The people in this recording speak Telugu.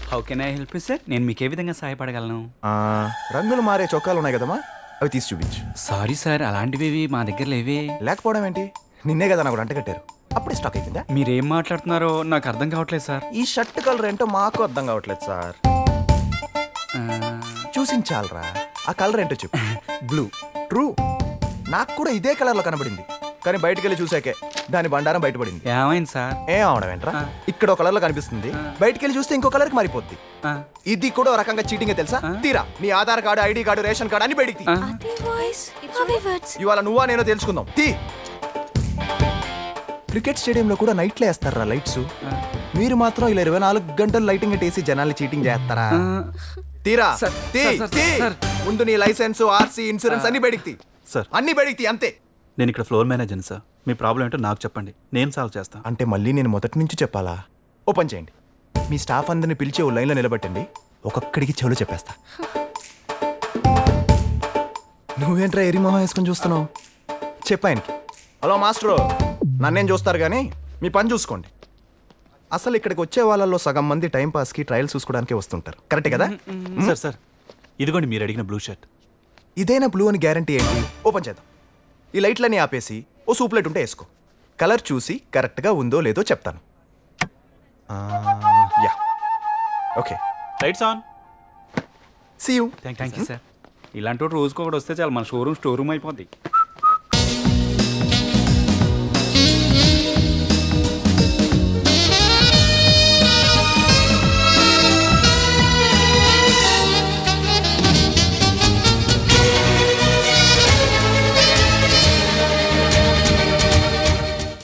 How can I help sir నేను మీకు ఏ విధంగా సహాయపడగలను ఆ, రంగులు మారే చొక్కాలు ఉన్నాయి కదమ్మా అవి తీసి చూపించు సారీ సార్ అలాంటివి మా దగ్గర లేవే లేకపోవడం ఏంటి నిన్నే కదా నాకు అంట కట్టారు అప్పుడే స్టాక్ అయిపోయిందా మీరేం మాట్లాడుతున్నారో నాకు అర్థం కావట్లేదు సార్ ఈ షర్ట్ కలర్ ఏంటో మాకు అర్థం కావట్లేదు సార్ ఆ, చూసించాలరా ఆ కలర్ ఏంటో చెప్పు బ్లూ ట్రూ నాకు కూడా ఇదే కలర్ లో కనబడింది కానీ బయటికి వెళ్ళి చూసాకే దాని బండారం బయటపడింది ఏమైంది సార్ ఏం అవడం ఏంట్రా ఆ. ఇక్కడ ఒక కలర్ లో కనిపిస్తుంది బయటికి వెళ్ళి చూస్తే ఇంకో కలర్ కి మారిపోద్ది ఆ, ఇది కూడా ఒక రకంగా చీటింగ్ తెలుసా తీరా నీ Aadhaar card ID card ration card అన్ని బయటికి తీ. ఆ. అదే వాయిస్ అవే వర్డ్స్ ఇవాళ నువ్వా నేనో తెలుసుకుందాం తీ క్రికెట్ స్టేడియంలో కూడా నైట్లో వేస్తారా లైట్స్ మీరు మాత్రం ఇలా ఇరవై నాలుగు గంటలు లైటింగ్ వేసి జనాల్ని చీటింగ్ చేస్తారా ఆ, తీరా సార్, తీ, సార్, సార్, తీ. సార్. ముందు నీ లైసెన్స్ ఆర్సీ ఇన్సూరెన్స్ అన్ని బయటికి తీ. సార్ అన్ని బయటికి తీ, అంతే నేను ఇక్కడ ఫ్లోర్ మేనేజర్ సార్ మీ ప్రాబ్లం ఏంటో నాకు చెప్పండి నేను సాల్వ్ చేస్తాను అంటే మళ్ళీ నేను మొదటి నుంచి చెప్పాలా ఓపెన్ చేయండి మీ స్టాఫ్ అందరిని పిలిచి ఓ లైన్లో నిలబెట్టండి ఒక్కొక్కడికి చెవులు చెప్పేస్తా నువ్వేంట్రా ఎరి మొహం వేసుకొని చూస్తున్నావు చెప్పాయనికి హలో మాస్టరు నన్నేం చూస్తారు కానీ మీ పని చూసుకోండి అసలు ఇక్కడికి వచ్చే వాళ్ళల్లో సగం మంది టైం పాస్కి ట్రయల్ చూసుకోవడానికే వస్తుంటారు కరెక్టే కదా సార్ సార్ ఇదిగోండి మీరు అడిగిన బ్లూ షర్ట్ ఇదేనా బ్లూ అని గ్యారంటీ ఏంటి ఓపెన్ చేద్దాం ఈ లైట్లన్నీ ఆపేసి ఓ సూప్ లైట్ ఉంటే వేసుకో కలర్ చూసి కరెక్ట్గా ఉందో లేదో చెప్తాను ఆ, yeah okay lights on see you thank you sir ఇలాంటి వాడు రోజుకొకటి వస్తే చాలు మన షోరూమ్ స్టోర్ రూమ్ అయిపోద్ది